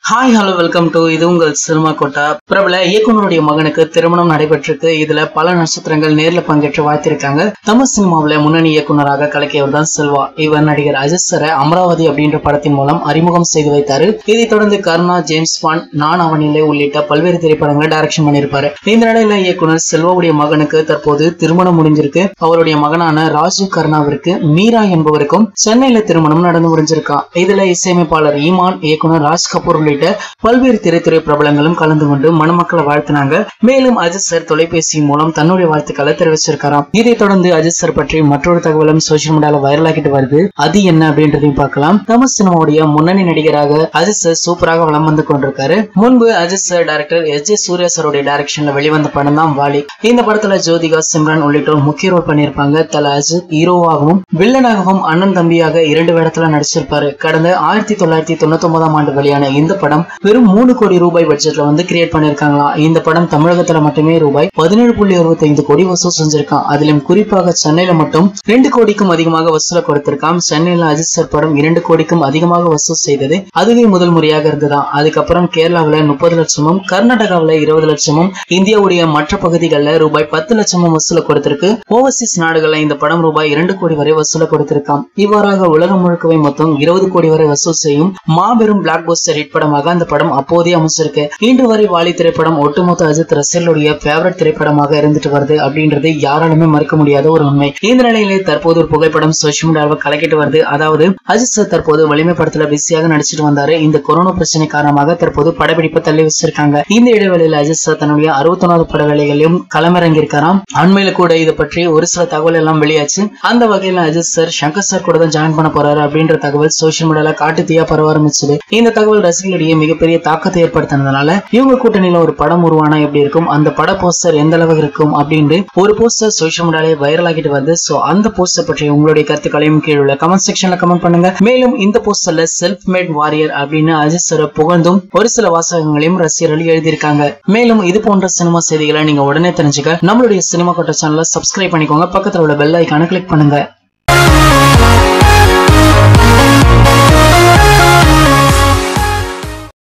hi hello welcome to இது உங்கள் cinema quota பிரபல இயக்குனருடைய மகனுக்கு திருமணம் நடைபெற்றிருக்கு இதுல பல நட்சத்திரங்கள் நேர்ல பங்கேற்று வாழ்த்திருக்காங்க தமிழ் சினிமாவுல முன்னணி இயக்குனராக கலக்கியவர் தான் செல்வா இவர் நடிகர் அஜித் சரை அமராவதி அப்படின்ற படத்தின் மூலம் அறிமுகம் செய்து வைத்தாரு இதைத் தொடர்ந்து கருணா ஜேம்ஸ் பாண்ட் நான் அவனிலே உள்ளிட்ட பல்வேறு திரைப்படங்களை டைரக்ஷன் பண்ணியிருப்பாரு இந்த நிலையில இயக்குனர் செல்வாவுடைய மகனுக்கு தற்போது திருமணம் முடிஞ்சிருக்கு அவருடைய மகனான ராஜீவ் கருணாவிற்கு மீரா என்பவருக்கும் சென்னையில திருமணம் நடந்து முடிஞ்சிருக்கான் இதுல இசையமைப்பாளர் ஈமான் இயக்குனர் ராஜ் கபூர் உள்ளிட்ட பல்வேறு திரைத்துறை பிரபலங்களும் கலந்து கொண்டு மணமக்களை வாழ்த்தினாங்க மேலும் அஜித் சார் தொலைபேசி மூலம் தன்னுடைய வாழ்த்துக்களை தெரிவிச்சிருக்காராம் இதைத் தொடர்ந்து அஜித் சார் பற்றி மற்றொரு தகவலும் சோசியல் மீடியால வைரலாகிட்டு வருது அது என்ன அப்படின்றதையும் பார்க்கலாம் தமிழ் சினிமாவுடைய முன்னணி நடிகராக அஜித் சார் சூப்பராக வலம் வந்து கொண்டிருக்காரு முன்பு Ajith sir director S J Surya சாருடைய டைரக்ஷன்ல வெளிவந்த படம் தான் வாலி இந்த படத்துல ஜோதிகா சிம்ரன் உள்ளிட்டோர் முக்கிய ரோல் பண்ணியிருப்பாங்க தல அஜித் ஹீரோவாகவும் வில்லனாகவும் அண்ணன் தம்பியாக இரண்டு வேடத்துல நடிச்சிருப்பாரு கடந்த ஆயிரத்தி தொள்ளாயிரத்தி தொண்ணூத்தி ஒன்பதாம் ஆண்டு வெளியான இந்த படம் வெறும் மூணு கோடி ரூபாய் பட்ஜெட்ல வந்து கிரியேட் பண்ணிருக்காங்களாம் இந்த படம் தமிழகத்துல மட்டுமே ரூபாய் பதினேழு புள்ளி அறுபத்தி ஐந்து கோடி வசூல் செஞ்சிருக்கான் அதிலும் குறிப்பாக சென்னையில மட்டும் ரெண்டு கோடிக்கும் அதிகமாக வசூல கொடுத்திருக்கான் சென்னையில அஜித் சார் படம் இரண்டு கோடிக்கும் அதிகமாக வசூல் செய்தது அதுவே முதல் முறையாக இருந்ததாம் அதுக்கப்புறம் கேரளாவுல முப்பது லட்சமும் கர்நாடகாவுல இருபது லட்சமும் இந்தியாவுடைய மற்ற பகுதிகளில் ரூபாய் பத்து லட்சமும் வசூல கொடுத்திருக்கு ஓவர்சீஸ் நாடுகள்ல இந்த படம் ரூபாய் இரண்டு கோடி வரை வசூல கொடுத்திருக்கான் இவ்வாறாக உலகம் முழுக்கவே மொத்தம் இருபது கோடி வரை வசூல் செய்யும் மாபெரும் பிளாக் பஸ்டர் ஹிட் படமாக அந்த படம் அப்போதே அமைச்சிருக்கு இன்று வரை வாலி திரைப்படம் ஒட்டுமொத்த அஜித் ரசிகர்களுடைய ஃபேவரட் திரைப்படமாக இருந்துட்டு வருது அப்படின்றது யாராலுமே மறுக்க முடியாத ஒரு உண்மை இந்த நிலையிலே தற்போது ஒரு புகைப்படம் சோசியல் மீடியாவில் கலக்கிட்டு வருது அதாவது அஜித் சார் தற்போது வலிமை படத்துல பிஸியாக நடிச்சிட்டு வந்தாரு இந்த கொரோனா பிரச்சனை காரணமாக தற்போது படப்பிடிப்பை தள்ளி வச்சிருக்காங்க இந்த இடைவெளியில் அஜித் சார் தன்னுடைய அறுபத்தொன்னாவது பட வேலைகளையும் களமிறங்கியிருக்காராம் அண்மையில கூட இதை பற்றி ஒரு சில தகவல் எல்லாம் வெளியாச்சு அந்த வகையில அஜித் சார் சங்கர் சார் கூட தான் ஜாயின் பண்ண போறாரு அப்படின்ற தகவல் சோசியல் மீடியால காட்டு தீயா பரவ ஆரம்பிச்சது இந்த தகவல் ரசிகர்களிடையே மிகப்பெரிய தாக்கத்தை ஏற்படுத்தினதுனால இவங்க கூட்டணியில ஒரு படம் உருவானா எப்படி இருக்கும் அந்த பட போஸ்டர் எந்த அளவுக்கு இருக்கும் அப்படின்னு ஒரு போஸ்டர் சோசியல் மீடியாலே வைரல் ஆகிட்டு வருது சோ அந்த போஸ்டர் பற்றி உங்களுடைய கருத்துக்களையும் கீழே உள்ள கமெண்ட் செக்ஷன்ல கமெண்ட் பண்ணுங்க மேலும் இந்த போஸ்டர்ல செல்ஃப் மேட் வாரியர் அப்படின்னு அஜித் சார் புகழ்ந்தும் ஒரு சில வாசகங்களையும் ரசிகர்கள் எழுதியிருக்காங்க மேலும் இது போன்ற சினிமா செய்திகளை நீங்க உடனே தெரிஞ்சுக்க நம்மளுடைய சினிமா கோட்ட சேனலை சப்ஸ்கிரைப் பண்ணிக்கோங்க பக்கத்துல உள்ள பெல் ஐக்கான கிளிக் பண்ணுங்க